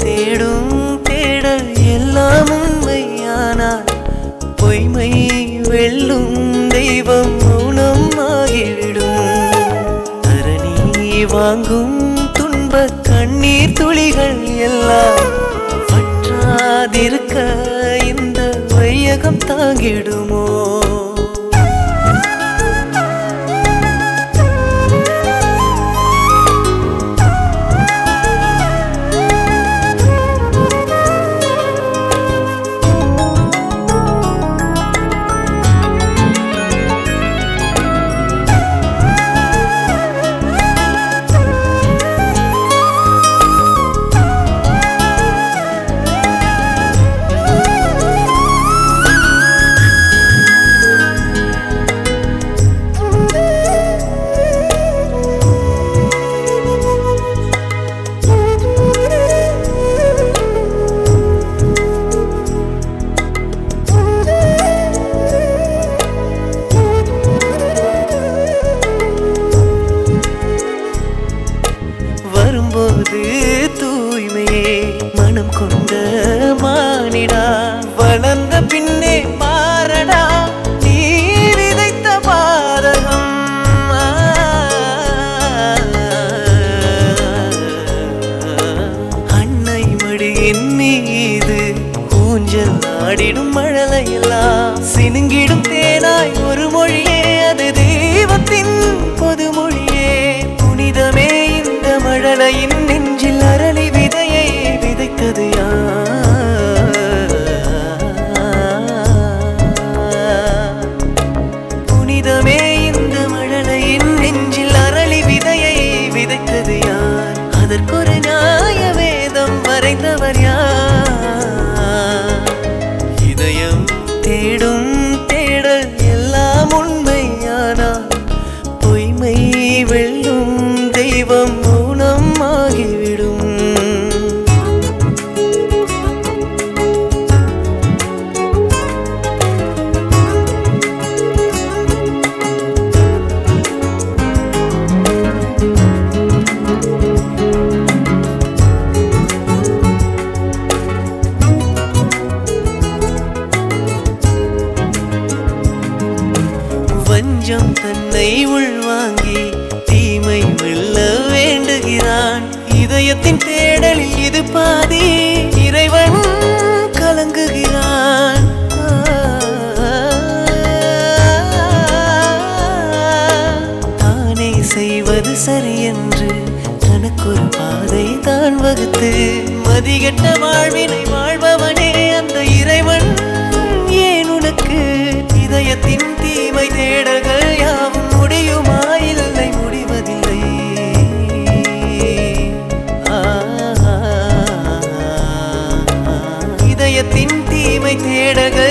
தேடும் தேடல் எல்லாம் உண்மையானால் பொய்மை வெல்லும் தெய்வம் மௌனம் ஆகிவிடும் தரணி வாங்கும் துன்ப கண்ணீர் துளிகள் எல்லாம் வற்றாதிருக்க இந்த வையகம் தாங்கிடுமோ வரும்போது தூய்மையே மனம் கொண்ட மானிடா வளர்ந்த பின்னே பாரடா நீ விதைத்த பாதகம் அன்னை மடியின் மீது ஊஞ்சல் ஆடிடும் மழலையெல்லாம் சினுங்கிடும் தேனாய் ஒரு மொழியே அது தெய்வத்தின் பொது மொழியே புனிதமே இந்த மழலையின் நெஞ்சில் அரளி விதையை விதைத்தது யார் புனிதமே இந்த மழலையின் நெஞ்சில் அரளி விதையை விதைத்தது யார் அதற்கொரு நியாய வேதம் வரைந்தவர் யார் இதயம் தேடும் தேடல் எல்லாம் உண்மையானால் பொய்மை வெல்லும் தெய்வம் மௌனம் ஆகிவிடும் வஞ்சம் தன்னை உள்வாங்கி தீமை வெல்ல வேண்டுகிறான் இதயத்தின் தேடலில் இது பாதி இறைவன் கலங்குகிறான் தானே செய்வது சரியென்று தனக்கொரு பாதை தான் வகுத்து மதிகெட்ட வாழ்வினை வாழ்பவனே அந்த இறைவன் ஏன் உனக்கு இதயத்தின் தீமை தேடல்கள் யாவும் முடியுமா இல்லை முடிவதில்லை ஆ, இதயத்தின் தீமை தேடல்கள்